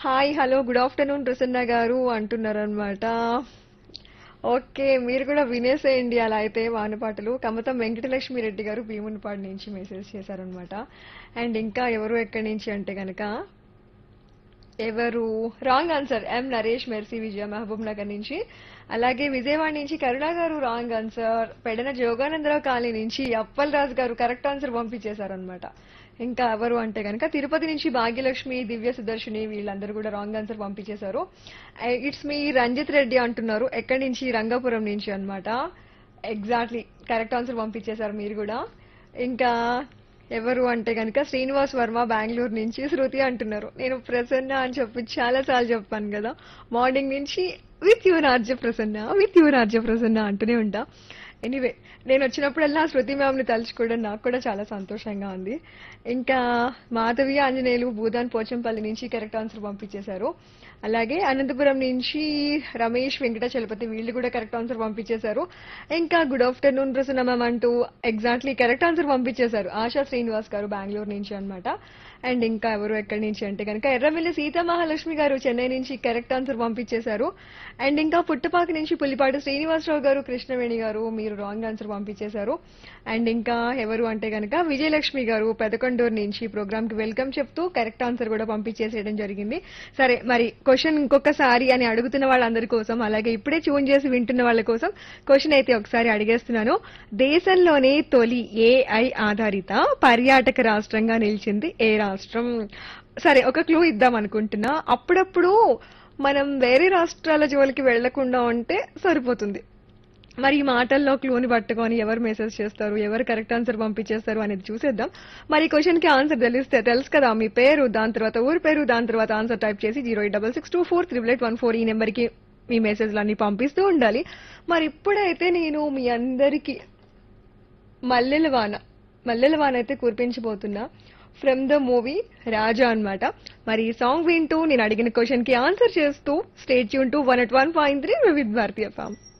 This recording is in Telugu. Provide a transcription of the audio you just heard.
hi hello good afternoon Prasanna గారు అంటున్నారు అనమాట ఓకే మీరు కూడా వినేసేయండి అలా అయితే వానపాటలు కమతం వెంకటలక్ష్మి రెడ్డి గారు భీమునిపాడు నుంచి మెసేజ్ చేశారనమాట అండ్ ఇంకా ఎవరు ఎక్కడి నుంచి అంటే గనక ఎవరు wrong answer M Naresh Mercy Vijaya Mahabub Nagar నుంచి అలాగే విజయవాడ నుంచి కరుణ గారు wrong answer Pedana Joganandarao colony నుంచి అప్పల్ రాజు గారు కరెక్ట్ ఆన్సర్ పంపించేశారనమాట ఇంకా ఎవరు అంటే కనుక తిరుపతి నుంచి భాగ్యలక్ష్మి దివ్య సుదర్శిని వీళ్ళందరూ కూడా రాంగ్ ఆన్సర్ పంపించేశారు ఇట్స్ మీ రంజిత్ రెడ్డి అంటున్నారు ఎక్కడి నుంచి రంగాపురం నుంచి అన్నమాట ఎగ్జాక్ట్లీ కరెక్ట్ ఆన్సర్ పంపించేశారు మీరు కూడా ఇంకా ఎవరు అంటే కనుక శ్రీనివాస్ వర్మ బెంగళూరు నుంచి శృతి అంటున్నారు నేను ప్రసన్న అని చెప్పి చాలా సార్లు చెప్పాను కదా మార్నింగ్ నుంచి with your RJ Prasanna with your RJ Prasanna అంటూనే ఉంటా ఎనీవే నేను వచ్చినప్పుడల్లా శృతి మ్యామ్ని తలుచుకోవడం నాకు కూడా చాలా సంతోషంగా ఉంది ఇంకా మాధవి ఆంజనేయులు భూదాన్ పోచంపల్లి నుంచి కరెక్ట్ ఆన్సర్ పంపించేశారు అలాగే అనంతపురం నుంచి రమేష్ వెంకట చలపతి వీళ్ళు కూడా కరెక్ట్ ఆన్సర్ పంపించేశారు ఇంకా గుడ్ ఆఫ్టర్నూన్ ప్రసన్న మ్యామ్ అంటూ ఎగ్జాక్ట్లీ కరెక్ట్ ఆన్సర్ పంపించేశారు ఆశా శ్రీనివాస్ గారు బెంగళూరు నుంచి అన్నమాట అండ్ ఇంకా ఎవరు ఎక్కడి నుంచి అంటే కనుక ఎర్రమిల్లి సీతా మహాలక్ష్మి గారు చెన్నై నుంచి కరెక్ట్ ఆన్సర్ పంపించేశారు అండ్ ఇంకా పుట్టపాక నుంచి పుల్లిపాటి శ్రీనివాసరావు గారు కృష్ణవేణి గారు మీరు రాంగ్ ఆన్సర్ పంపించేశారు అండ్ ఇంకా ఎవరు అంటే కనుక విజయలక్ష్మి గారు పెదకొండూరు నుంచి ప్రోగ్రామ్ కి వెల్కమ్ చెప్తూ కరెక్ట్ ఆన్సర్ కూడా పంపించేసేయడం జరిగింది సరే మరి క్వశ్చన్ ఇంకొకసారి అని అడుగుతున్న వాళ్ళందరి కోసం అలాగే ఇప్పుడే ట్యూన్ చేసి వింటున్న వాళ్ళ కోసం క్వశ్చన్ అయితే ఒకసారి అడిగేస్తున్నాను దేశంలోనే తొలి ఏఐ ఆధారిత పర్యాటక రాష్ట్రంగా నిలిచింది ఏ రాష్ట్రం సరే ఒక క్లూ ఇద్దాం అనుకుంటున్నా అప్పుడప్పుడు మనం వేరే రాష్ట్రాల జోలికి వెళ్లకుండా ఉంటే సరిపోతుంది మరి ఈ మాటల్లో క్లూని పట్టుకొని ఎవరు మెసేజ్ చేస్తారు ఎవరు కరెక్ట్ ఆన్సర్ పంపించేస్తారు అనేది చూసేద్దాం మరి క్వశ్చన్ కి ఆన్సర్ తెలిస్తే తెలుసు కదా మీ పేరు దాని తర్వాత ఊరి పేరు దాని తర్వాత ఆన్సర్ టైప్ చేసి zero eight double six two four triple eight one four ఈ నెంబర్కి మీ మెసేజ్లు అన్ని పంపిస్తూ ఉండాలి మరి ఇప్పుడైతే నేను మీ అందరికీ మల్లెల వాన మల్లెల వాన అయితే కురిపించబోతున్నా ఫ్రమ్ ద మూవీ రాజా అన్నమాట మరి ఈ సాంగ్ వింటూ నేను అడిగిన క్వశ్చన్ కి ఆన్సర్ చేస్తూ స్టేట్ యూన్ to one at one point three with Bharatiya form